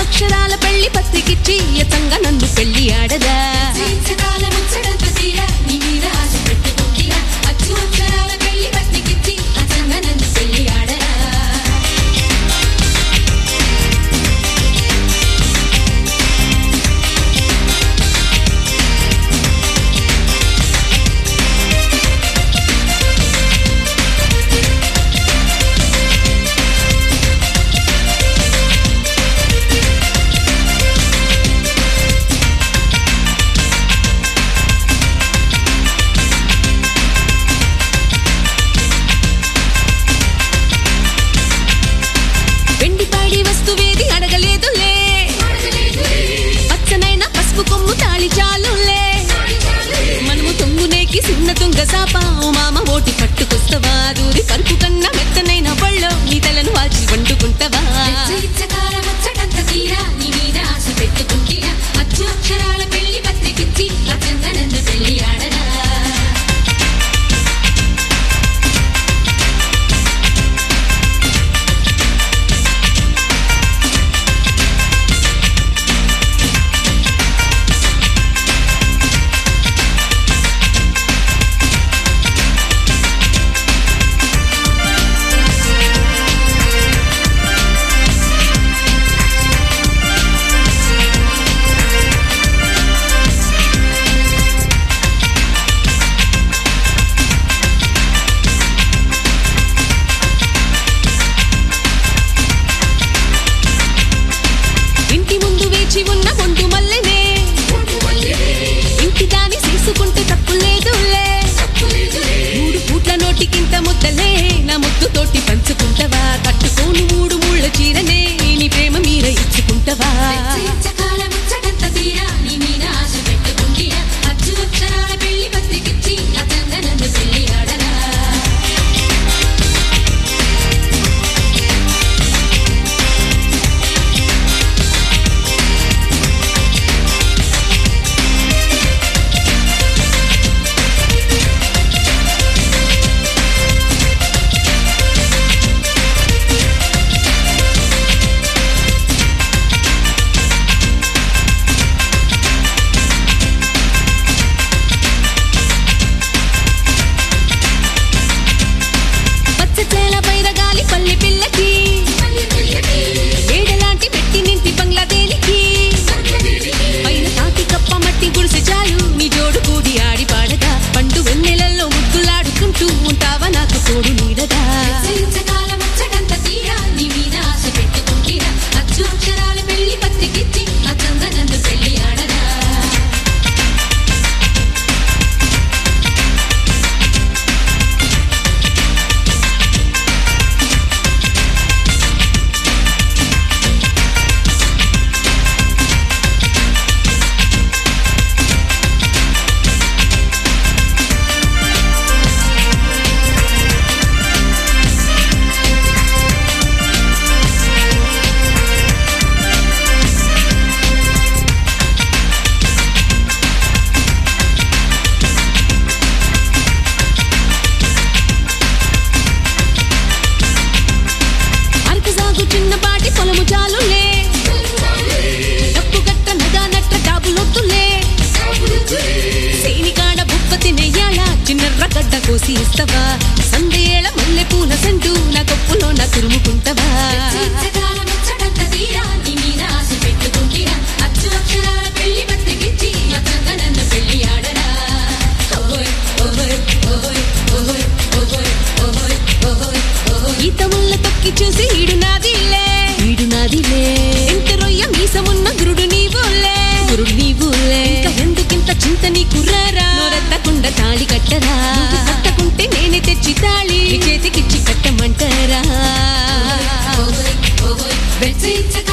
అక్షరాల పెళ్లి పత్రికిచ్చి యతంగా నన్ను పెళ్లి ఆడదా జీవితకాల ముచ్చటంత తీరా నీ మీద ఆశ పెట్టుకుంటిరా అచ్చు అక్షరాల పెళ్లి పత్రికిచ్చి అచ్చంగా నన్ను పెళ్లి ఆడరా వెండిపాడి వస్తువేది అడగలేదులే పచ్చనైన పసుపు కొమ్ము తాళి చాలులే మనము తొంగునేకి చిన్న తుంగ సాప ఓ మామ ఓటి పట్టుకొస్తవా దూరి పరుపు కన్నా మెత్తనైన పళ్ళో నీ తలను వాల్చి వండుకుంటవా జీవితకాల ముచ్చటంత తీరా నీ మీద ఆశ పెట్టుకుంటిరా అచ్చు అక్షరాల పెళ్లి పత్రికిచ్చి అచ్చంగా నన్ను పెళ్లి ఆడరా ఇంటి ముందు వేచి ఉన్న మొండు మల్లెనే ఇంటి దాని చేసుకుంటే తప్పు లేదులే మూడు పూట్ల నోటికింత ముద్దలే నా ముద్దు తోటి పంచుకుంటవా కట్టుకోను మూడు ముళ్ళ చీరనే నీ ప్రేమ మీర ఇచ్చుకుంటవా జీవితకాల ముచ్చటంత తీరా నీ మీద ఆశ పెట్టుకుంటిరా అచ్చు అక్షరాల పెళ్లి పత్రికిచ్చి అచ్చంగా నన్ను పెళ్లి ఆడరా పచ్చచేల పైరగాలి పల్లె పిల్లకి ఏడలాంటి పెట్టి నింటి బంగ్లా దేనికి పైన తాకి కప్ప మట్టి గుడిసె చాలు నీ జోడు కూడి ఆడి పాడగా పండు వెన్నెలల్లో ముద్దులాడుకుంటూ ఉంటావా నాకు తోడు నీడగా జీవితకాల ముచ్చటంత తీరా నీ మీద ఆశ పెట్టుకుంటిరా అచ్చు అక్షరాల పెళ్లి పత్రికిచ్చి అచ్చంగా నన్ను పెళ్లి ఆడరా అరకు సాగు చిన్నపాటి పొలము చాలులే డప్పు గట్ట నగా నట్ట డాబులొద్దులే సేనికాడ బుప్ప తినెయ్యాల చిన్నర్ర గడ్డ కోసి ఇస్తవా సందేళ మల్లె పూల సంటూ నా కప్పులో నా తురుముకుంటవా జీవితకాల ముచ్చటంత తీరా నీ మీద ఆశ పెట్టుకుంటిరా అచ్చు అక్షరాల పెళ్లి పత్రికిచ్చి అచ్చంగా నన్ను పెళ్లి ఆడరా ఓహోయ్ ఓహోయ్ ఓహోయ్ ఓహోయ్ ఓహోయ్ ఓహోయ్ ఓహోయ్ ఓహోయ్ ఈత ముళ్ళ తొక్కి చూసి ఈడు నాదిలే ఈడు నాదిలే ఎంత రొయ్య మీసమున్న గురుడు నీవులే గురుడు నీవులే ఇంకా ఎందుకింత చింత నీ కుర్రారా నోరెత్తకుండా తాళి కట్టరా నువ్వు కట్టకుంటే నేనే తెచ్చి తాళి నీ చేతికిచ్చి కట్టమంటారా ఓహోయ్ ఓహోయ్ వెచ్చ